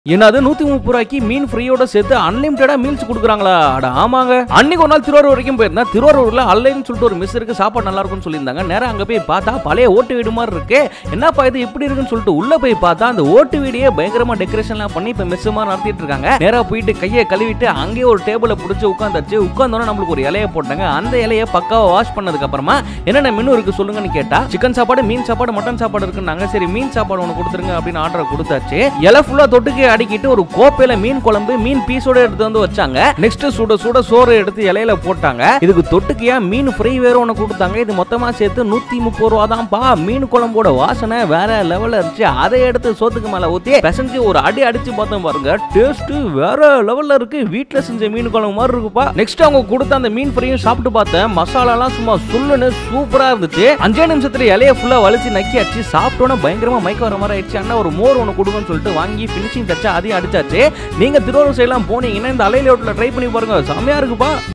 என்னது நூத்தி முப்பது ரூபாய்க்கு மீன் ஃப்ரீயோட சேர்த்து அன்லிமிட்டடா மீல்ஸ் கொடுக்குறாங்களா அட ஆமாங்க அன்னைக்கு ஒரு நாள் திருவாரூர் வரைக்கும் போயிருந்தேன் திருவாரூர்ல அல்லைன்னு சொல்லிட்டு ஒரு மிஸ் இருக்கு சாப்பாடு நல்லா இருக்கும்னு சொல்லியிருந்தாங்க நேரா அங்க போய் பார்த்தா பழைய ஓட்டு வீடு மாதிரி இருக்கு என்னப்பா இது இப்படி இருக்குன்னு சொல்லிட்டு உள்ள போய் பார்த்தா அந்த ஓட்டு வீடியே பயங்கரமா டெக்கரேஷன்லாம் பண்ணி இப்ப மிஸ் மாதிரி நடத்திட்டு இருக்காங்க நேரா போயிட்டு கையை கழுவிட்டு அங்கேயே ஒரு டேபிள பிடிச்சி உட்காந்தாச்சு உட்காந்தோன்னே நம்மளுக்கு ஒரு இலைய போட்டாங்க அந்த இலைய பக்காவா வாஷ் பண்ணதுக்கு அப்புறமா என்னென்ன மெனு இருக்கு சொல்லுங்கன்னு கேட்டா சிக்கன் சாப்பாடு மீன் சாப்பாடு மட்டன் சாப்பாடு இருக்குன்னாங்க சரி மீன் சாப்பாடு ஒன்று கொடுத்துருங்க அப்படின்னு ஆர்டர் கொடுத்தாச்சு இலை ஃபுல்லா தொட்டுக்கு அடிக்கிட்டு ஒரு கோப்பையில மீன் குழம்பு மீன் பீஸோட எடுத்து வந்து வச்சாங்க நெக்ஸ்ட் சுட சுட சோறு எடுத்து இலையில போட்டாங்க இதுக்கு தொட்டுக்கையா மீன் ஃப்ரை வேற ஒன்று கொடுத்தாங்க இது மொத்தமா சேர்த்து நூத்தி முப்பது ரூபா தான்ப்பா மீன் குழம்போட வாசனை வேற லெவல்ல இருந்துச்சு அதை எடுத்து சோத்துக்கு மேல ஊத்தி பிசைஞ்சு ஒரு அடி அடிச்சு பார்த்தோம் பாருங்க டேஸ்ட் வேற லெவல்ல இருக்கு வீட்ல செஞ்ச மீன் குழம்பு மாதிரி இருக்குப்பா நெக்ஸ்ட் அவங்க கொடுத்த அந்த மீன் ஃப்ரையும் சாப்பிட்டு பார்த்தேன் மசாலாலாம் சும்மா சுள்ளுன்னு சூப்பரா இருந்துச்சு அஞ்சே நிமிஷத்துல இலைய ஃபுல்லா வலிச்சு நக்கி அடிச்சு சாப்பிட்டோன்னே பயங்கரமா மயக்க வர மாதிரி ஆயிடுச்சு அண்ணா ஒரு மோர் ஒன்று கொடுங்கன்னு சொல்லிட்டு வாங்கி ஃபினிஷிங் டச்சா அதையும் அடிச்சாச்சு நீங்க திருவாரூர் சைட்லாம் போனீங்கன்னா இந்த அலையில ட்ரை பண்ணி பாருங்க செம்மையா இருக்குப்பா